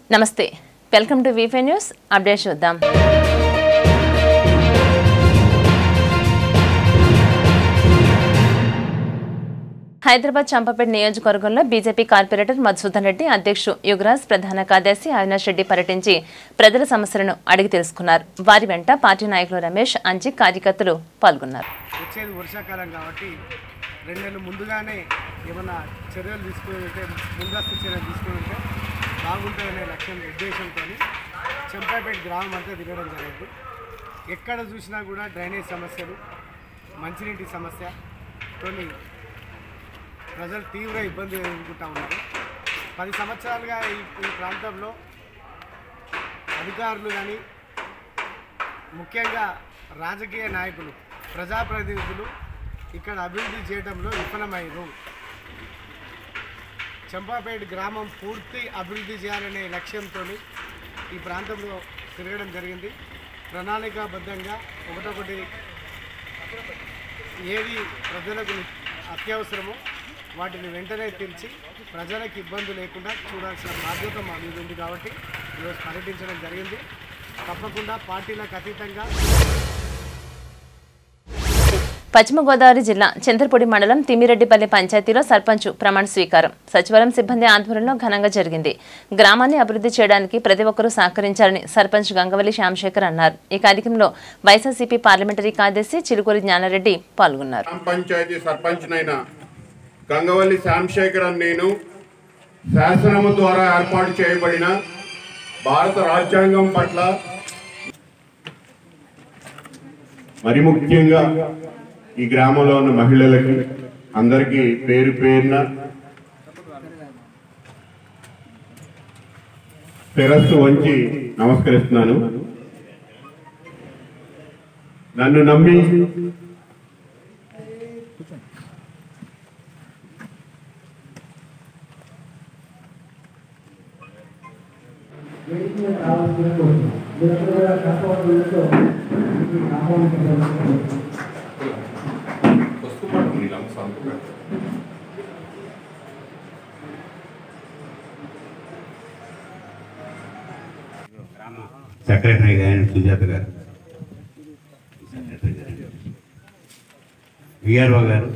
నమస్తే welcome to వీఫై news update చూద్దాం హైదరాబాద్ చంపపేట నియోజకవర్గంలో బీజేపీ కార్పొరేటర్ మధుసూదన్ రెడ్డి అధ్యక్షుడు యుగరాజ్ ప్రధాన కార్యదర్శి అవినాష్ రెడ్డి పర్యటించి ప్రజల సమస్యలను అడిగి తెలుసుకున్నారు వారి వెంట పార్టీ నాయకులు రమేష్ అంచి కార్యకర్తలు పాల్గొన్నారు వచ్చేది వర్షాకాలం కాబట్టి రెండు నెలలు ముందుగానే ఏమైనా చర్యలు తీసుకుని ఉంటే ముందస్తు చర్యలు తీసుకుని ఉంటే బాగుంటుందనే లక్ష్యం ఉద్దేశంతో చెంపాపేట గ్రామం అంతా తిరగడం జరిగింది ఎక్కడ చూసినా కూడా డ్రైనేజ్ సమస్యలు మంచినీటి సమస్య కొన్ని ప్రజలు తీవ్ర ఇబ్బంది ఎదుర్కొంటూ ఉన్నారు పది సంవత్సరాలుగా ఈ ఈ ప్రాంతంలో అధికారులు కానీ ముఖ్యంగా రాజకీయ నాయకులు ప్రజాప్రతినిధులు ఇక్కడ అభివృద్ధి చేయడంలో విఫలమయ్యారు చంపాపేట గ్రామం పూర్తి అభివృద్ధి చేయాలనే లక్ష్యంతో ఈ ప్రాంతంలో తిరగడం జరిగింది ప్రణాళికాబద్ధంగా ఒకటొకటి ఏది ప్రజలకు అత్యవసరమో వాటిని వెంటనే తీర్చి ప్రజలకు ఇబ్బంది లేకుండా చూడాల్సిన బాధ్యత మా మీద ఉంది కాబట్టి ఈరోజు పర్యటించడం జరిగింది తప్పకుండా పార్టీలకు అతీతంగా పశ్చిమ గోదావరి జిల్లా చంద్రపూడి మండలం తిమ్మిరెడ్డిపల్లి పంచాయతీలో సర్పంచ్ ప్రమాణ స్వీకారం సచివాలయం సిబ్బంది ఆధ్వర్యంలో ఘనంగా జరిగింది గ్రామాన్ని అభివృద్ధి చేయడానికి ప్రతి ఒక్కరూ సహకరించాలని సర్పంచ్ గంగవల్లి శ్యామశేఖర్ అన్నారు ఈ కార్యక్రమంలో వైఎస్ఆర్సీపీ పార్లమెంటరీ కార్యదర్శి చిలుకూరి జ్ఞానారెడ్డి పాల్గొన్నారు గ్రామ పంచాయతీ సర్పంచ్నైన గంగవల్లి శ్యామశేఖర్ అని నేను శాసనము ద్వారా ఏర్పాటు చేయబడిన భారత రాజ్యాంగం పట్ల మరి ముఖ్యంగా ఈ గ్రామంలో ఉన్న మహిళలకి అందరికీ పేరు పేరున శిరస్సు వంచి నమస్కరిస్తున్నాను నన్ను నమ్మి సెక్రటరీ గారు సుజాత గారు సెక్రటరీ గారు విఆర్ఓ గారు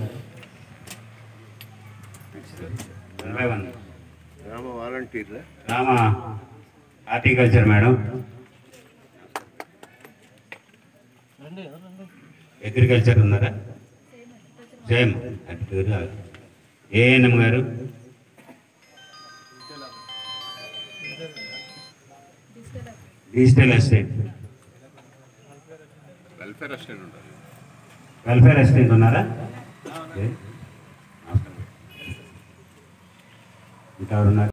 వన్ బై వన్ గ్రామ వాలంటీర్లే రామ హార్టికల్చర్ మేడం అగ్రికల్చర్ ఉన్నారా జయం ఏఎన్ఎం గారు డిజిటల్ ఎస్టేట్ వెల్ఫేర్ అసిస్టెంట్ ఉంటారు వెల్ఫేర్ అసిస్టెంట్ ఉన్నారా ఓకే. నమస్కారం. ఇంకా ఎవరున్నారు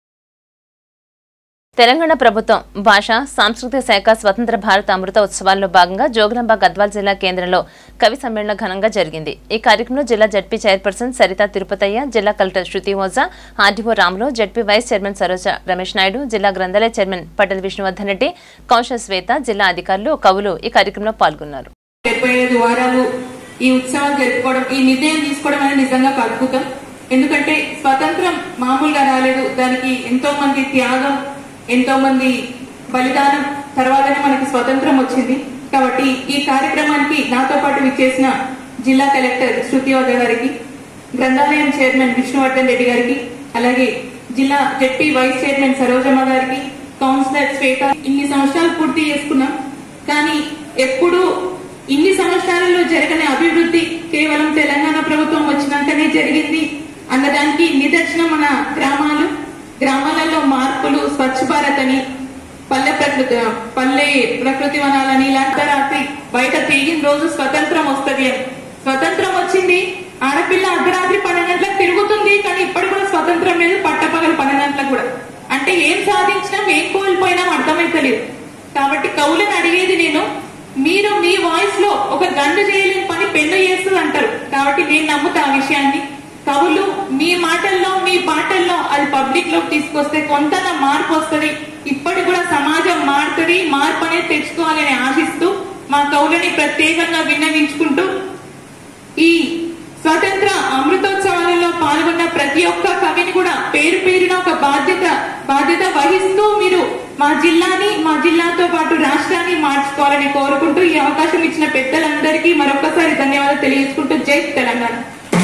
తెలంగాణ ప్రభుత్వం భాష సాంస్కృతిక శాఖ స్వతంత్ర భారత అమృత ఉత్సవాల్లో భాగంగా జోగులాంబ గద్వాల్ జిల్లా కేంద్రంలో కవి సమ్మేళనం ఘనంగా జరిగింది ఈ కార్యక్రమంలో జిల్లా జడ్పీ చైర్పర్సన్ సరిత తిరుపతయ్య జిల్లా collector Shruti Ojha RDO Ramulu ZP vice chairman Saroja Ramesh Naidu జిల్లా గ్రంథాలయ చైర్మన్ పటేల్ విష్ణువర్ధన్ రెడ్డి కౌశల్ శ్వేత జిల్లా అధికారులు కవులు ఈ కార్యక్రమంలో పాల్గొన్నారు డెబ్బై ఐదు వారాలు ఈ ఉత్సవం జరుపుకోవడం ఈ నిర్ణయం తీసుకోవడం అనేది నిజంగా ఒక అద్భుతం ఎందుకంటే స్వతంత్రం మామూలుగా రాలేదు దానికి ఎంతో మంది త్యాగం ఎంతో మంది బలిదానం తర్వాతనే మనకి స్వతంత్రం వచ్చింది కాబట్టి ఈ కార్యక్రమానికి నాతో పాటు విచ్చేసిన జిల్లా కలెక్టర్ శృతి వద్ద గారికి గ్రంథాలయం చైర్మన్ విష్ణువర్ధన్ రెడ్డి గారికి అలాగే జిల్లా జెడ్పీ వైస్ చైర్మన్ సరోజమ్మ గారికి కౌన్సిలర్ శ్వేత ఇన్ని సంవత్సరాలు పూర్తి చేసుకున్నాం కానీ ఎప్పుడు ఇన్ని సంవత్సరాలలో జరగని అభివృద్ధి కేవలం తెలంగాణ ప్రభుత్వం వచ్చినాకనే జరిగింది అన్నదానికి నిదర్శనం మన గ్రామాలు గ్రామాలలో మార్పులు స్వచ్ఛ భారత్ అని పల్లె ప్రకృతి పల్లె ప్రకృతి వనాలని ఇలా అర్ధరాత్రి బయట తిరిగిన రోజు స్వతంత్రం వస్తుంది అని స్వతంత్రం వచ్చింది ఆడపిల్ల అర్ధరాత్రి పన్నెండు గంటలకు తిరుగుతుంది కానీ ఇప్పటి కూడా స్వతంత్రం లేదు పట్టపగలు పన్నెండు గంటలకు కూడా అంటే ఏం సాధించినాం ఏం కోల్పోయినాం అర్థమైతలేదు కాబట్టి కవులను అడిగేది నేను మీరు మీ వాయిస్ లో ఒక గండు చేయలేని పని పెన్ను చేస్తుంది అంటారు కాబట్టి నేను నమ్ముతా ఆ విషయాన్ని కవులు మీ మాటల్లో మీ పాటల్లో అది పబ్లిక్ లోకి తీసుకొస్తే కొంత మార్పు వస్తుంది ఇప్పటికి కూడా సమాజం మారుతుంది మార్పు అనేది తెచ్చుకోవాలని ఆశిస్తూ మా కవులని ప్రత్యేకంగా విన్నవించుకుంటూ ఈ స్వతంత్ర అమృతోత్సవాలలో పాల్గొన్న ప్రతి ఒక్క కవిని కూడా పేరు పేరున ఒక బాధ్యత బాధ్యత వహిస్తూ మీరు మా జిల్లాని మా జిల్లాతో పాటు రాష్ట్రాన్ని మార్చుకోవాలని కోరుకుంటూ ఈ అవకాశం ఇచ్చిన పెద్దలందరికీ మరొకసారి ధన్యవాదాలు తెలియజేసుకుంటూ జై తెలంగాణ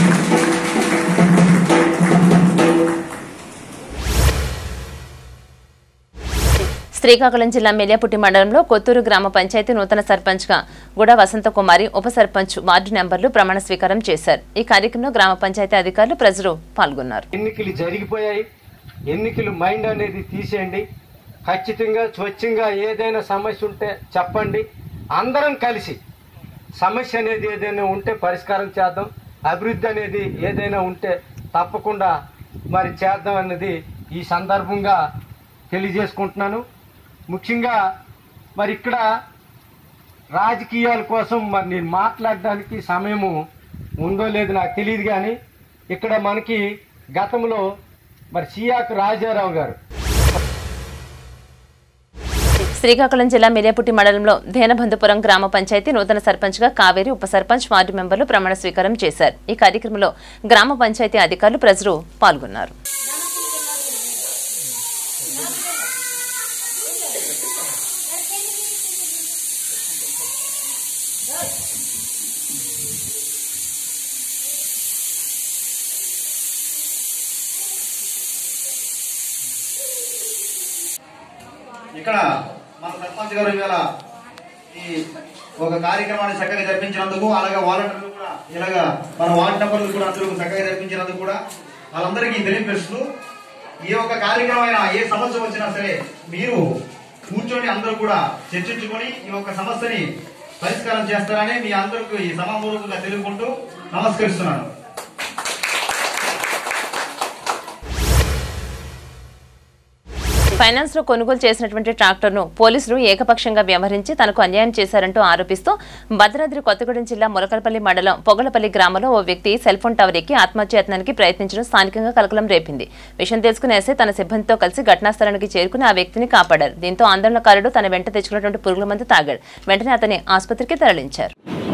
శ్రీకాకుళం జిల్లా మెలియాపుట్టి మండలంలో కొత్తూరు గ్రామ పంచాయతీ నూతన సర్పంచ్గా గుడ వసంతకుమారి ఉప సర్పంచ్ వార్డు నెంబర్లు ప్రమాణ స్వీకారం చేశారు ఈ కార్యక్రమంలో గ్రామ పంచాయతీ అధికారులు ప్రజలు పాల్గొన్నారు ఎన్నికలు జరిగిపోయాయి ఎన్నికలు మైండ్ అనేది తీసేయండి ఖచ్చితంగా స్వచ్ఛంగా ఏదైనా సమస్య ఉంటే చెప్పండి అందరం కలిసి సమస్య అనేది ఏదైనా ఉంటే పరిష్కారం చేద్దాం అభివృద్ధి అనేది ఏదైనా ఉంటే తప్పకుండా మరి చేద్దాం అన్నది ఈ సందర్భంగా తెలియజేసుకుంటున్నాను ముఖ్యంగా మరి ఇక్కడ రాజకీయాల కోసం మరి నేను మాట్లాడడానికి సమయము ఉందో లేదో నాకు తెలియదు కానీ ఇక్కడ మనకి గతంలో మరి సియాకు రాజారావు గారు శ్రీకాకుళం జిల్లా మిలియాపుట్టి మండలంలో ధేనబంధుపురం గ్రామ పంచాయతీ నూతన సర్పంచ్గా కావేరి ఉప సర్పంచ్ వార్డు మెంబర్లు ప్రమాణ స్వీకారం చేశారు ఈ కార్యక్రమంలో గ్రామ పంచాయతీ అధికారులు ప్రజలు పాల్గొన్నారు ఇక్కడ మన సర్పంచ్ గారు ఇవాళ ఈ ఒక కార్యక్రమాన్ని చక్కగా జరిపించినందుకు అలాగే వాలంటీర్లు కూడా ఇలాగా మన వార్డు నంబర్లు కూడా అందరూ చక్కగా జరిపించినందుకు కూడా వాళ్ళందరికీ తెలియపరుస్తూ ఏ ఒక్క కార్యక్రమం అయినా ఏ సమస్య వచ్చినా సరే మీరు కూర్చొని అందరూ కూడా చర్చించుకొని ఈ ఒక్క సమస్యని పరిష్కారం చేస్తారని మీ అందరికీ ఈ సమాపూర్వకంగా తెలుపుకుంటూ నమస్కరిస్తున్నాను ఫైనాన్స్ లో కొనుగోలు చేసినటువంటి ట్రాక్టర్ను పోలీసులు ఏకపక్షంగా వ్యవహరించి తనకు అన్యాయం చేశారంటూ ఆరోపిస్తూ భద్రాద్రి కొత్తగూడెం జిల్లా ములకలపల్లి మండలం పొగలపల్లి గ్రామంలో ఓ వ్యక్తి సెల్ ఫోన్ టవర్ ఎక్కి ఆత్మహత్యత్నానికి ప్రయత్నించడం స్థానికంగా కలకలం రేపింది విషయం తెలుసుకుని ఎస్ఐ తన సిబ్బందితో కలిసి ఘటనా స్థలానికి చేరుకుని ఆ వ్యక్తిని కాపాడారు దీంతో ఆందోళనకారుడు తన వెంట తెచ్చుకున్నటువంటి పురుగుల మందు తాగాడు వెంటనే అతని ఆసుపత్రికి తరలించారు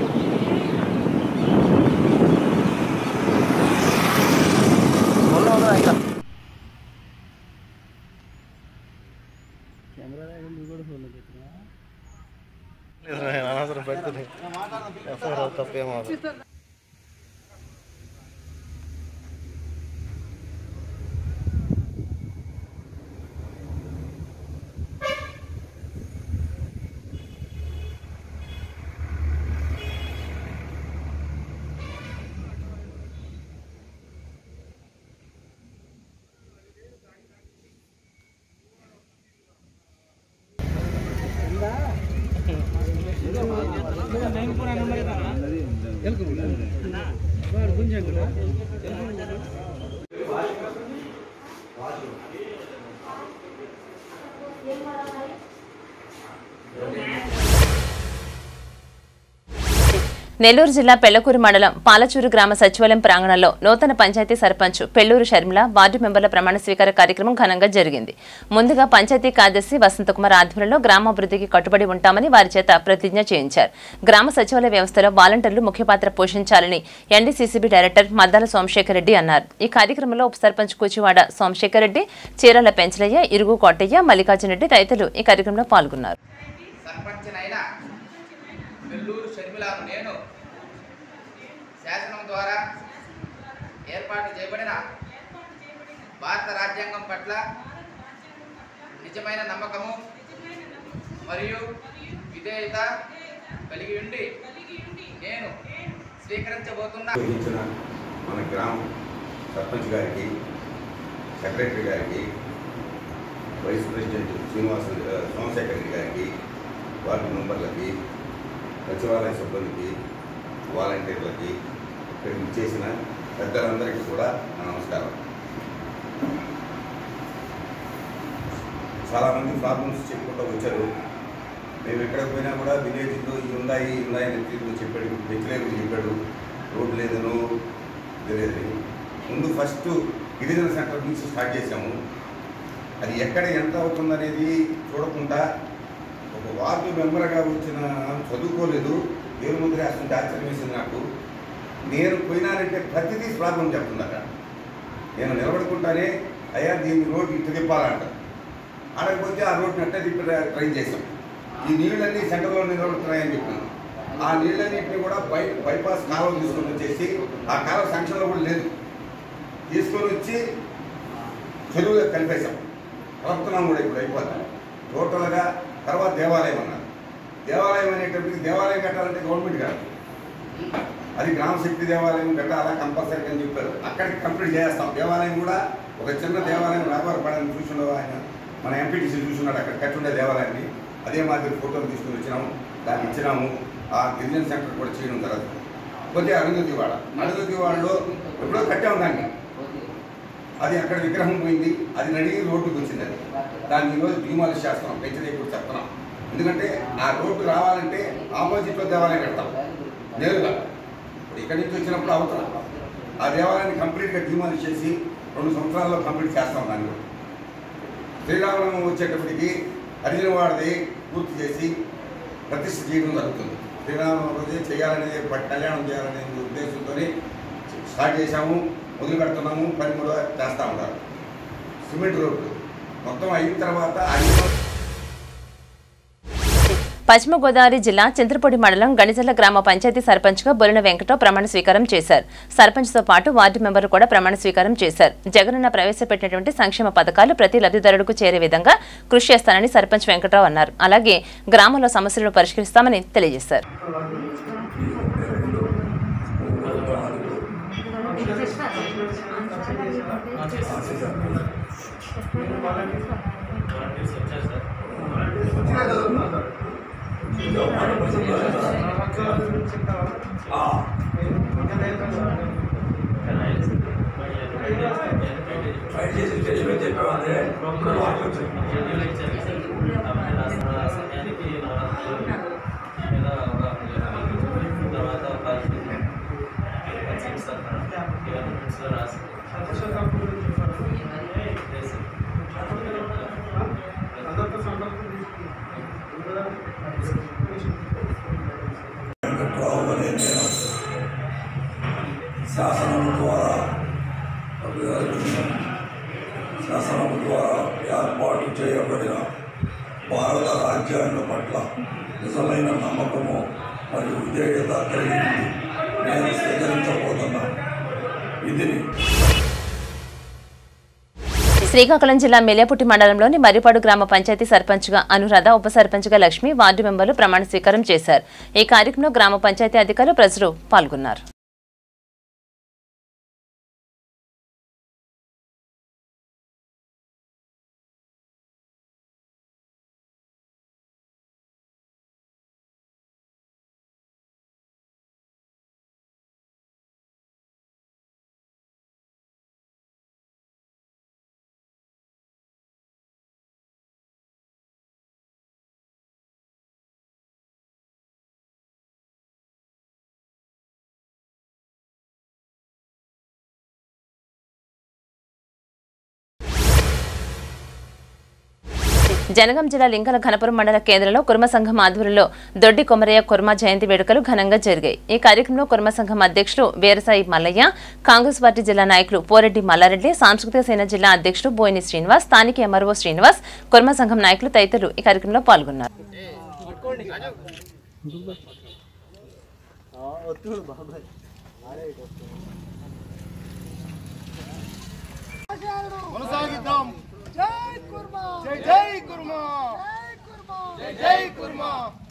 నెల్లూరు జిల్లా పెళ్లకూరు మండలం పాలచూరు గ్రామ సచివాలయం ప్రాంగణంలో నూతన పంచాయతీ సర్పంచ్ పెళ్లూరు షర్మిల వార్డు మెంబర్ల ప్రమాణ స్వీకార కార్యక్రమం ఘనంగా జరిగింది ముందుగా పంచాయతీ కార్యదర్శి వసంతకుమార్ ఆధ్వర్యంలో గ్రామాభివృద్ధికి కట్టుబడి ఉంటామని వారి చేత ప్రతిజ్ఞ చేయించారు గ్రామ సచివాలయ వ్యవస్థలో వాలంటీర్లు ముఖ్య పాత్ర పోషించాలని ఎన్డీసీసీబీ డైరెక్టర్ మద్దాల సోమశేఖర్ రెడ్డి అన్నారు ఈ కార్యక్రమంలో ఉప సర్పంచ్ కూచివాడ సోమశేఖర్ రెడ్డి చీరాల పెంచలయ్య ఇరుగు కోటయ్య మల్లికార్జున రెడ్డి తదితరులు ఈ కార్యక్రమంలో పాల్గొన్నారు సర్పంచ్నైనా నెల్లూరు షర్మిలాను నేను శాసనం ద్వారా ఏర్పాటు చేయబడిన భారత రాజ్యాంగం పట్ల నిజమైన నమ్మకము మరియు విధేయత కలిగి ఉండి నేను స్వీకరించబోతున్న ఇచ్చిన మన గ్రామ సర్పంచ్ గారికి సెక్రటరీ గారికి వైస్ ప్రెసిడెంట్ శ్రీనివాస ఆ, సోమశేఖర్ రెడ్డి గారికి వార్డు మెంబర్లకి సచివాలయ సిబ్బందికి వాలంటీర్లకి ఇక్కడికి ఇచ్చేసిన పెద్దలందరికీ కూడా నా నమస్కారం చాలామంది ప్రాబ్లమ్స్ చెప్పుకుంటూ వచ్చారు మేము ఎక్కడికి పోయినా కూడా విలేజ్లో ఇవి ఉన్నాయి ఇవి ఉన్నాయి అని తీరు చెప్పాడు వ్యతిరేకులు చెప్పాడు రోడ్డు లేదను ఇది లేదని ముందు ఫస్ట్ గిరిజన సెంటర్ నుంచి స్టార్ట్ చేసాము అది ఎక్కడ ఎంత అవుతుందనేది చూడకుండా ఒక వార్డు మెంబర్గా వచ్చిన చదువుకోలేదు దేవుని ముందు రాస్తుంటే ఆశ్చర్యం వేసింది నాకు నేను పోయినానంటే ప్రతిదీ ప్రాబ్లం చెప్తుందట నేను నిలబడుకుంటానే అయ్యా దీన్ని రోడ్డు ఇటు తిప్పాలంట ఆడకపోతే ఆ రోడ్ని అట్టే తిప్పి ట్రై చేసాం ఈ నీళ్ళన్నీ సెంటర్లో నిలబడుతున్నాయని చెప్పాను ఆ నీళ్ళన్నింటినీ కూడా బై బైపాస్ కాలువ తీసుకొని వచ్చేసి ఆ కాలువ సంక్షన్లో కూడా లేదు తీసుకొని వచ్చి చెరువులో కలిపేశాం కలుపుతున్నాం కూడా ఇప్పుడు అయిపోతుంది టోటల్గా తర్వాత దేవాలయం అన్నారు దేవాలయం అనేటప్పటికి దేవాలయం కట్టాలంటే గవర్నమెంట్ కాదు అది గ్రామశక్తి దేవాలయం కట్టాలా కంపల్సరీ అని చెప్పారు అక్కడికి కంప్లీట్ చేస్తాం దేవాలయం కూడా ఒక చిన్న దేవాలయం వ్యాపారపడని చూసుండవు ఆయన మన ఎంపీటీసీ చూసున్నాడు అక్కడ కట్టుండే దేవాలయాన్ని అదే మాదిరి ఫోటోలు తీసుకుని వచ్చినాము దాన్ని ఇచ్చినాము ఆ గిరిజన సెంటర్ కూడా చేయడం తర్వాత పోతే అరుంధతి వాడ అరుంధతి వాడలో ఎప్పుడో కట్టాము దాన్ని అది అక్కడ విగ్రహం పోయింది అది నడిగి రోడ్డుకి వచ్చింది అది దాన్ని ఈరోజు డిమాలిష్ చేస్తున్నాం పెంచలేకుండా చెప్తున్నాం ఎందుకంటే ఆ రోడ్డు రావాలంటే ఆపోజిట్లో దేవాలయం కడతాం నేరుగా ఇప్పుడు ఇక్కడి నుంచి వచ్చినప్పుడు అవతల ఆ దేవాలయాన్ని కంప్లీట్గా డిమాలిష్ చేసి రెండు సంవత్సరాల్లో కంప్లీట్ చేస్తాం దాన్ని కూడా. శ్రీరామనవమి వచ్చేటప్పటికి హరిజనవాడది పూర్తి చేసి ప్రతిష్ఠ చేయడం జరుగుతుంది శ్రీరామనవమి రోజే చేయాలనే ప- కళ్యాణం చేయాలనే ఉద్దేశంతో స్టార్ట్ చేశాము మొదలు పెడుతున్నాము పని కూడా చేస్తూ ఉంటారు సిమెంట్ రోడ్డు మొత్తం అయిన తర్వాత ఐదు పశ్చిమ గోదావరి జిల్లా చింతలపూడి మండలం గణిజల్ల గ్రామ పంచాయతీ సర్పంచ్గా బొలిన వెంకటరావు ప్రమాణ స్వీకారం చేశారు సర్పంచ్తో పాటు వార్డు మెంబర్లు కూడా ప్రమాణ స్వీకారం చేశారు జగనన్న ప్రవేశపెట్టినటువంటి సంక్షేమ పథకాలు ప్రతి లబ్ధిదారులకు చేరే విధంగా కృషి చేస్తానని సర్పంచ్ వెంకటరావు అన్నారు అలాగే గ్రామంలో సమస్యలను పరిష్కరిస్తామని తెలియజేశారు శాసనం ద్వారా శాసనం ద్వారా ఏర్పాటు చేయబడిన భారత రాజ్యాంగం పట్ల నిజమైన నమ్మకము మరియు విధేయత కలిగి ఉంది నేను స్వీకరించబోతున్నా విధిని శ్రీకాకుళం జిల్లా మెలియాపుట్టి మండలంలోని మర్రిపాడు గ్రామ పంచాయతీ సర్పంచ్గా అనురాధ ఉప సర్పంచ్గా లక్ష్మి వార్డు మెంబర్లు ప్రమాణ స్వీకారం చేశారు ఈ కార్యక్రమంలో గ్రామ పంచాయతీ అధికారులు ప్రజలు పాల్గొన్నారు జనగాం జిల్లా లింగల ఘనపురం మండల కేంద్రంలో కుర్మ సంఘం ఆధ్వర్యంలో దొడ్డి కొమరయ్య కుర్మ జయంతి వేడుకలు ఘనంగా జరిగాయి ఈ కార్యక్రమంలో కుర్మ సంఘం అధ్యక్షుడు వీరసాయి మల్లయ్య కాంగ్రెస్ పార్టీ జిల్లా నాయకులు పోరెడ్డి మల్లారెడ్డి సాంస్కృతిక సేన జిల్లా అధ్యక్షుడు బోయిని శ్రీనివాస్ స్థానిక ఎంఆర్ఓ శ్రీనివాస్ కుర్మ సంఘం నాయకులు తదితరులు ఈ కార్యక్రమంలో పాల్గొన్నారు కొనసాగిద్దాం జై కుర్మా జై జై కుర్మా జై జై కుర్మా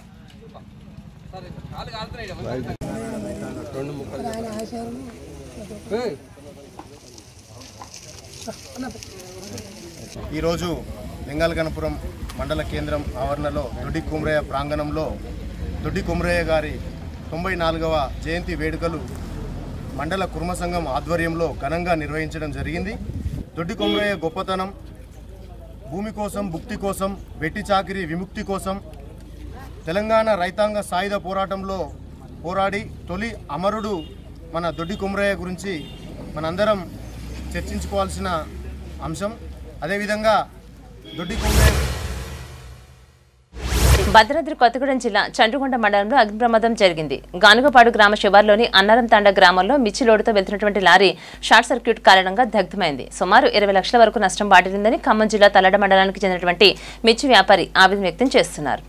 ఈరోజు లింగాలగనపురం మండల కేంద్రం ఆవరణలో దొడ్డి కుమ్రయ్య ప్రాంగణంలో దొడ్డి కుమ్రయ్య గారి తొంభై నాలుగవ జయంతి వేడుకలు మండల కుర్మ సంఘం ఆధ్వర్యంలో ఘనంగా నిర్వహించడం జరిగింది దొడ్డి కొమరయ్య గొప్పతనం భూమి కోసం భుక్తి కోసం వెట్టి చాకిరి విముక్తి కోసం తెలంగాణ రైతాంగ సాయుధ పోరాటంలో పోరాడి తొలి అమరుడు మన దొడ్డి కుమరయ్య గురించి మనందరం చర్చించుకోవాల్సిన అంశం అదేవిధంగా దొడ్డి కుమరయ్య భద్రాద్రి కొత్తగూడెం జిల్లా చండ్రుగొండ మండలంలో అగ్ని ప్రమాదం జరిగింది గానుగపాడు గ్రామ శివార్లోని అన్నారం తాండ గ్రామంలో మిర్చి లోడుతో వెళ్తున్నటువంటి లారీ షార్ట్ సర్క్యూట్ కారణంగా దగ్ధమైంది సుమారు ఇరవై లక్షల వరకు నష్టం వాటిల్లిందని ఖమ్మం జిల్లా తల్లడ మండలానికి చెందినటువంటి మిర్చి వ్యాపారి ఆవేదన వ్యక్తం చేస్తున్నారు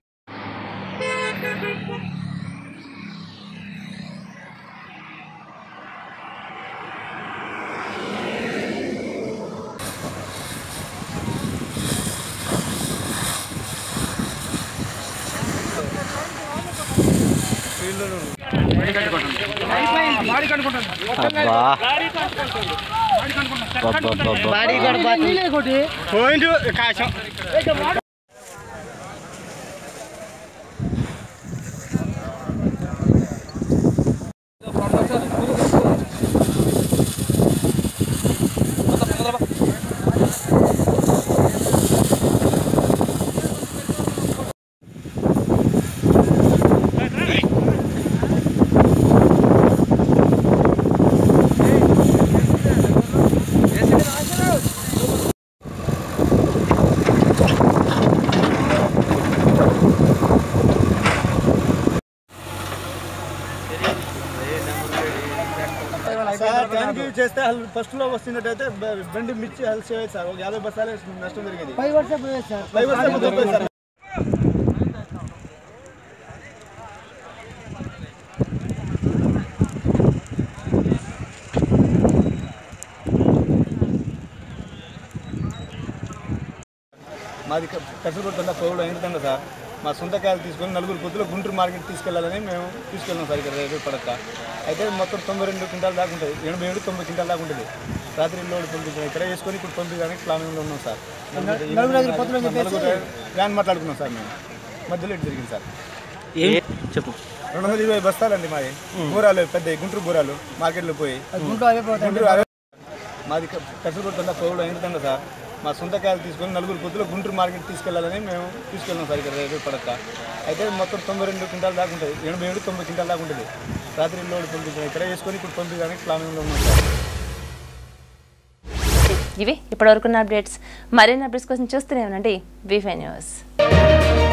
సార్ థ్యాంక్ యూ చేస్తే ఫస్ట్ లో వస్తున్నట్టయితే బ- బండి మిర్చి హెల్ప్ చేయదు సార్ ఒక యాభై బస్సాలు నష్టం జరిగింది ఫైవ్ వర్షం సార్ ఫైవ్ వర్షం సార్ మాది కసరపడుతుందా పొగడు ఎందుకంటే సార్ మా సొంతకాయలు తీసుకొని నలుగురు పొద్దులో గుంటూరు మార్కెట్ తీసుకెళ్ళాలని మేము తీసుకెళ్ళాం సార్ ఇక్కడ రేపు పడక అయితే మొత్తం తొంభై రెండు క్వింటాల్ దాకా ఉంటుంది ఎనభై ఏడు తొంభై క్వింటాల్ దాకా ఉంటుంది రాత్రి లోడ్ పంపించాం ఇక్కడ వేసుకొని ఇప్పుడు పంపించడానికి ప్లానింగ్లో ఉన్నాం సార్ నలుగురు వ్యాన్ మాట్లాడుకున్నాం సార్ మేము మధ్యలో ఇటు జరిగింది సార్ చెప్పు రెండు వందల ఇరవై బస్తాలండి మాది బూరాలు పెద్ద గుంటూరు బూరాలు మార్కెట్లో పోయి గుంటూరు అవే మాది కసరపడుతుందా పొగడు ఎందుకంటే సార్ మా సొంతకాయలు తీసుకొని నలుగురు పొద్దులో గుంటూరు మార్కెట్ తీసుకెళ్ళాలని మేము తీసుకెళ్ళాం సార్ ఇక్కడ రేపు పడక అయితే మొత్తం తొంభై రెండు క్వింటాల్ దాకా ఉంటుంది ఎనభై ఏడు తొంభై క్వింటాల్ దాకా ఉంటుంది రాత్రి లోడ్ పంపించాం ఇక్కడ వేసుకొని ఇప్పుడు పంపించడానికి ప్లానింగ్లో ఉన్నాం సార్ ఇవి ఇప్పటివరకున్న అప్డేట్స్ మరిన్ని అప్డేట్స్ కోసం చూస్తూనే ఉండండి వీఫై న్యూస్